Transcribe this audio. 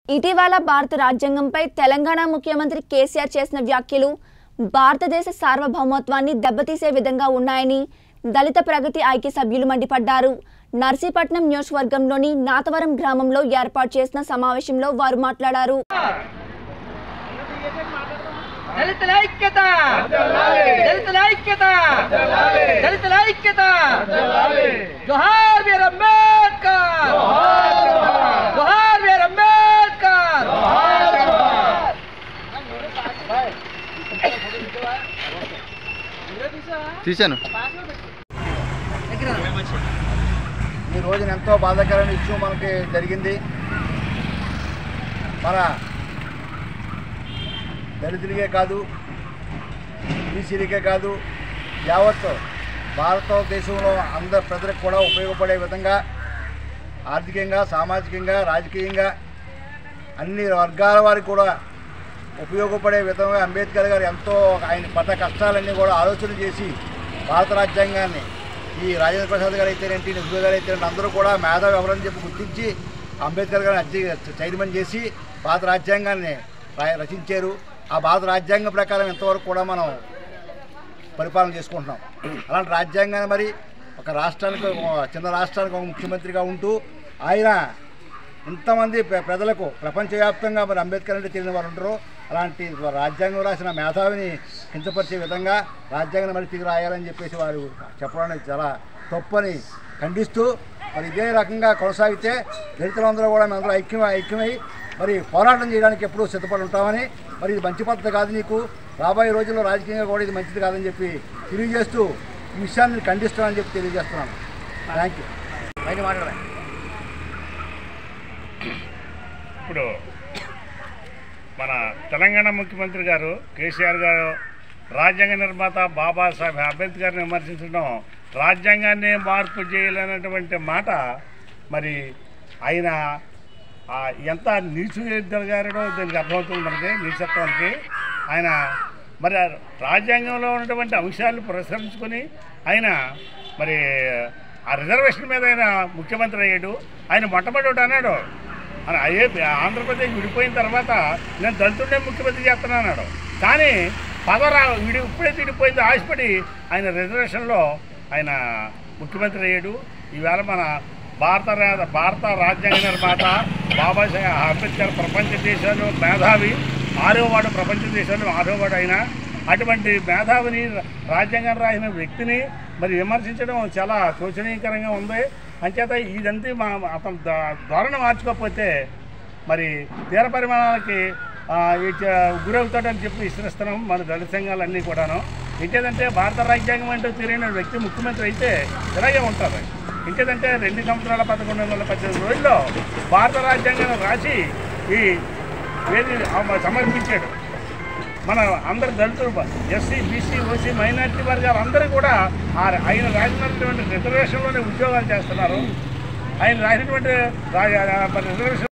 ఇటీవల భారత రాజ్యాంగంపై తెలంగాణ ముఖ్యమంత్రి కేసీఆర్ చేసిన వ్యాఖ్యలు భారతదేశ సార్వభౌమత్వాన్ని దెబ్బతీసే విధంగా ఉన్నాయని దళిత ప్రగతి ఐక్య సభ్యులు మండిపడ్డారు నర్సీపట్నం నియోజకవర్గంలోని నాతవరం గ్రామంలో ఏర్పాటు చేసిన సమావేశంలో వారు మాట్లాడారు దళితుల ఐక్యత దళితుల ఐక్యత దళితుల ఐక్యత జోహార్ వీర్ అంబేద్కర్ జోహార్ వీర్ అంబేద్కర్ తీశాను ఈ రోజున ఎంతో బాధాకరమైన ఇష్యూ మనకి జరిగింది మన దళితులకే కాదు బీసీలకే కాదు యావత్ భారతదేశంలో అందరి ప్రజలకు కూడా ఉపయోగపడే విధంగా ఆర్థికంగా సామాజికంగా రాజకీయంగా అన్ని వర్గాల వారికి కూడా ఉపయోగపడే విధంగా అంబేద్కర్ గారు ఎంతో ఆయన పడ్డ కష్టాలన్నీ కూడా ఆలోచన చేసి భారత రాజ్యాంగాన్ని ఈ రాజేంద్ర ప్రసాద్ గారు అయితేనేంటి నెహ్రూ గారు అయితేనేంటి అందరూ కూడా మేధావి ఎవరని చెప్పి గుర్తించి అంబేద్కర్ గారిని అధ్య చైర్మన్ చేసి భారత రాజ్యాంగాన్ని రా- రచించారు ఆ భారత రాజ్యాంగం ప్రకారం ఇంతవరకు కూడా మనం పరిపాలన చేసుకుంటున్నాం అలాంటి రాజ్యాంగాన్ని మరి ఒక రాష్ట్రానికి ఒక చిన్న రాష్ట్రానికి ఒక ముఖ్యమంత్రిగా ఉంటూ ఆయన ఇంతమంది ప్ర- ప్రజలకు ప్రపంచవ్యాప్తంగా మరి అంబేద్కర్ అంటే తెలియని వారు ఉంటారు అలాంటి రాజ్యాంగం రాసిన మేధావిని కించపరిచే విధంగా రాజ్యాంగం మరి తిరిగి రాయాలని చెప్పేసి వారు చెప్పడం అనేది చాలా తప్పని ఖండిస్తూ మరి ఇదే రకంగా కొనసాగితే దళితులందరూ కూడా మేమందరూ ఐక్యం ఐక్యమై మరి పోరాటం చేయడానికి ఎప్పుడూ సిద్ధపడి ఉంటామని మరి ఇది మంచి పద్ధతి కాదు నీకు రాబోయే రోజుల్లో రాజకీయంగా కూడా ఇది మంచిది కాదని చెప్పి తెలియజేస్తూ ఈ విషయాన్ని ఖండిస్తున్నానని చెప్పి తెలియజేస్తున్నాను థ్యాంక్ యూ బయట మాట్లాడాలి ఇప్పుడు మన తెలంగాణ ముఖ్యమంత్రి గారు కేసీఆర్ గారు రాజ్యాంగ నిర్మాత బాబాసాహెబ్ అంబేద్కర్ని విమర్శించడం రాజ్యాంగాన్ని మార్పు చేయాలనేటువంటి మాట మరి ఆయన ఆ, ఎంత నీచు గారో దీనికి అర్థమవుతుంది మనకి నీచత్వానికి ఆయన మరి ఆ రాజ్యాంగంలో ఉన్నటువంటి అంశాలను పురస్కరించుకొని ఆయన మరి ఆ రిజర్వేషన్ మీద ఆయన ముఖ్యమంత్రి అయ్యాడు ఆయన మొట్టమొదటి అన్నాడు అని అయ్యే ఆంధ్రప్రదేశ్ విడిపోయిన తర్వాత నేను దళితుడే ముఖ్యమంత్రి చేస్తున్నాను అన్నాడు కానీ పదరా విడి ఇప్పుడైతే విడిపోయింది ఆశపడి ఆయన రిజర్వేషన్లో ఆయన ముఖ్యమంత్రి అయ్యాడు ఈవేళ మన భారత రా- భారత రాజ్యాంగ నిర్మాత బాబాసాహెబ్ అంబేద్కర్ ప్రపంచ దేశాలు మేధావి ఆరోవాడు ప్రపంచ దేశాలు ఆరోవాడు అయిన అటువంటి మేధావిని రాజ్యాంగం రాసిన వ్యక్తిని మరి విమర్శించడం చాలా శోచనీయకరంగా ఉంది అంచేత ఇదంతా మా అతను ధ- ధోరణి మార్చుకోకపోతే మరి తీర పరిమాణాలకి ఆ, ఈ చ- గురవుతాడని చెప్పి విశ్వసిస్తున్నాం మన దళిత సంఘాలన్నీ కూడాను ఇంకేదంటే భారత రాజ్యాంగం అంటే తెలియని వ్యక్తి ముఖ్యమంత్రి అయితే ఇలాగే ఉంటుంది ఇంకేదంటే రెండు సంవత్సరాల పదకొండు వందల పద్దెనిమిది రోజుల్లో భారత రాజ్యాంగాన్ని రాసి ఈ ఏది ఆ- సమర్పించాడు మన అందరు దళితులు ఎస్సీ బీసీ ఓసీ మైనారిటీ వర్గాలు అందరూ కూడా ఆ ఆయన రాసినటువంటి రిజర్వేషన్లోనే ఉద్యోగాలు చేస్తున్నారు ఆయన రాసినటువంటి రా- రిజర్వేషన్